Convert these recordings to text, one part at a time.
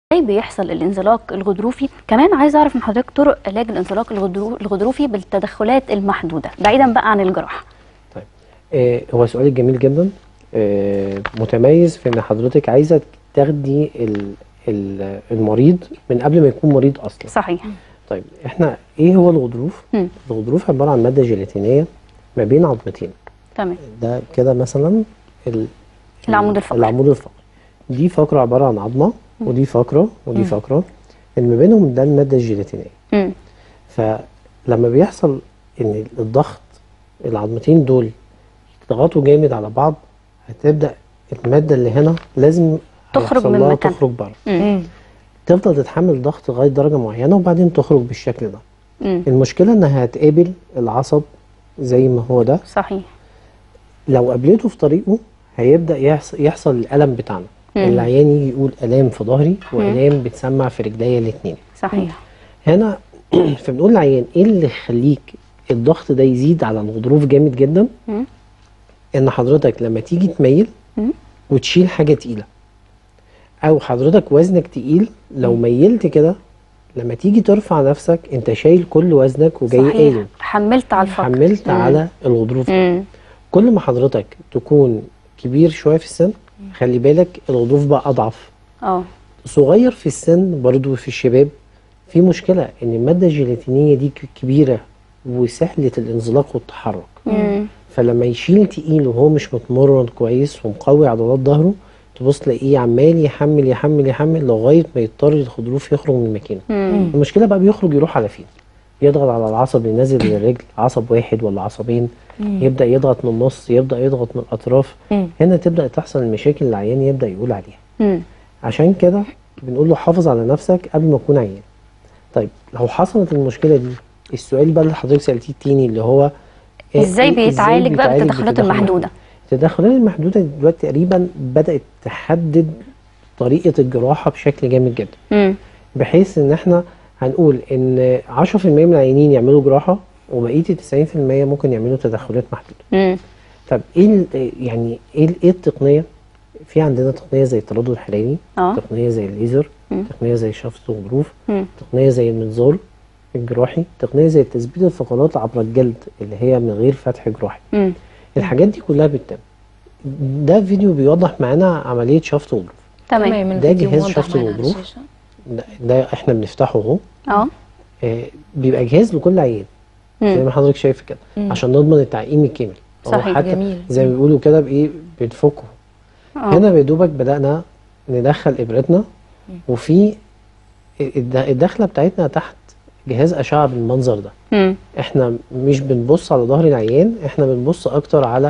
ازاي بيحصل الانزلاق الغضروفي كمان عايز اعرف من حضرتك طرق علاج الانزلاق الغضرو- الغضروفي بالتدخلات المحدوده بعيدا بقى عن الجراحه طيب آه هو سؤالك جميل جدا آه متميز في ان حضرتك عايزه تاخدي ال- ال- المريض من قبل ما يكون مريض اصلا صحيح طيب احنا ايه هو الغضروف مم. الغضروف عباره عن ماده جيلاتينيه ما بين عظمتين تمام ده كده مثلا ال- العمود الفقري. العمود الفقري دي فقره عباره عن عظمه ودي فقره ودي فقره اللي ما بينهم ده الماده الجيلاتينيه مم. فلما بيحصل ان الضغط العظمتين دول يضغطوا جامد على بعض هتبدا الماده اللي هنا لازم تخرج هيحصل من لها مكانها. تخرج بره مم. تفضل تتحمل ضغط لغايه درجه معينه وبعدين تخرج بالشكل ده مم. المشكله انها هتقابل العصب زي ما هو ده صحيح لو قابلته في طريقه هيبدا يحصل, يحصل الالم بتاعنا مم. العيان يجي يقول الام في ظهري والام بتسمع في رجليا الاثنين صحيح هنا فبنقول للعيان ايه اللي يخليك الضغط ده يزيد على الغضروف جامد جدا مم. ان حضرتك لما تيجي تميل مم. وتشيل حاجه تقيله او حضرتك وزنك تقيل لو ميلت كده لما تيجي ترفع نفسك انت شايل كل وزنك وجاي صحيح قايم حملت على الفقر حملت مم. على الغضروف ده. مم. كل ما حضرتك تكون كبير شويه في السن خلي بالك الغضروف بقى اضعف اه صغير في السن برضو في الشباب في مشكله ان الماده الجيلاتينيه دي ك- كبيره وسهله الانزلاق والتحرك مم. فلما يشيل تقيل وهو مش متمرن كويس ومقوي عضلات ظهره تبص تلاقيه عمال يحمل يحمل يحمل لغايه ما يضطر الغضروف يخرج من مكانه مم. المشكله بقى بيخرج يروح على فين يضغط على العصب اللي نازل من الرجل عصب واحد ولا عصبين يبدا يضغط من النص يبدا يضغط من الاطراف مم. هنا تبدا تحصل المشاكل اللي العيان يبدا يقول عليها مم. عشان كده بنقول له حافظ على نفسك قبل ما تكون عيان طيب لو حصلت المشكله دي السؤال بقى اللي حضرتك سالتيه التاني اللي هو إيه- ازاي إيه- بيتعالج بقى بيتعالج بالتدخلات بالتدخلات المحدوده التدخلات المحدوده دلوقتي تقريبا بدات تحدد طريقه الجراحه بشكل جامد جدا مم. بحيث ان احنا هنقول ان 10% من العيانين يعملوا جراحه وبقيه ال 90% ممكن يعملوا تدخلات محدوده مم. طب ايه ال- يعني ايه ايه التقنيه في عندنا تقنيه زي التردد الحراري اه تقنيه زي الليزر مم. تقنيه زي شفط الغضروف مم. تقنيه زي المنظار الجراحي تقنيه زي تثبيت الفقرات عبر الجلد اللي هي من غير فتح جراحي مم. الحاجات دي كلها بتتم ده فيديو بيوضح معانا عمليه شفط غضروف تمام ده الفيديو جهاز واضح شفط معانا على الغضروف. الشاشة. ده, ده احنا بنفتحه اهو اه آه، بيبقى جهاز لكل عيان زي مم. ما حضرتك شايف كده مم. عشان نضمن التعقيم الكامل أو صحيح، حتى جميل. زي ما بيقولوا كده بايه بنفكه اه هنا يا بدأنا ندخل ابرتنا وفي الد- الدخله بتاعتنا تحت جهاز اشعه بالمنظر ده مم. احنا مش بنبص على ظهر العيان احنا بنبص اكتر على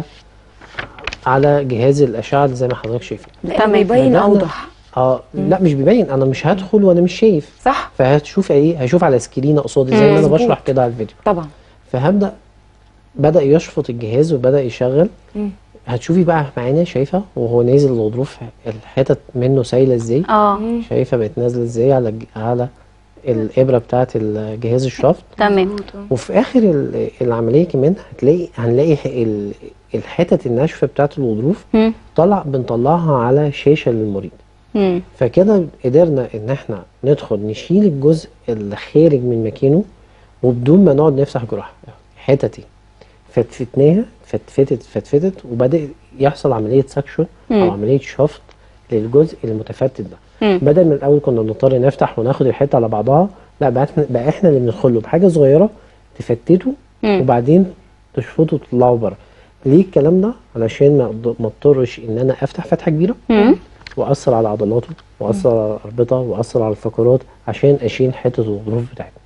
على جهاز الاشعه اللي زي ما حضرتك شايفين لأنه تمام. بيبين بدأنا- أوضح اه لا مش بيبين انا مش هدخل وانا مش شايف صح فهتشوف ايه هشوف على سكرين قصادي زي ما انا مظبوط. بشرح كده على الفيديو طبعا فهبدا بدا يشفط الجهاز وبدا يشغل مم. هتشوفي بقى معانا شايفه وهو نازل الغضروف الحتت منه سايله ازاي اه شايفه بقت نازله ازاي على الج- على الابره بتاعه الجهاز الشفط تمام وفي اخر ال- العمليه كمان هتلاقي هنلاقي ح- ال- الحتت الناشفه بتاعه الغضروف مم. طلع بنطلعها على شاشه للمريض مم. فكده قدرنا ان احنا ندخل نشيل الجزء اللي خارج من مكانه وبدون ما نقعد نفتح جراحه حتتي فتفتناها فتفتت فتفتت وبدا يحصل عمليه سكشن او مم. عمليه شفط للجزء المتفتت ده مم. بدل من الاول كنا بنضطر نفتح وناخد الحته على بعضها لا بقى احنا بقى احنا اللي بندخله بحاجه صغيره تفتته مم. وبعدين تشفطه وتطلعه بره ليه الكلام ده علشان ما أض- ما اضطرش ان انا افتح فتحه كبيره مم. واثر على عضلاته واثر على الاربطه واثر على الفقرات عشان اشيل حته الغضروف بتاعتنا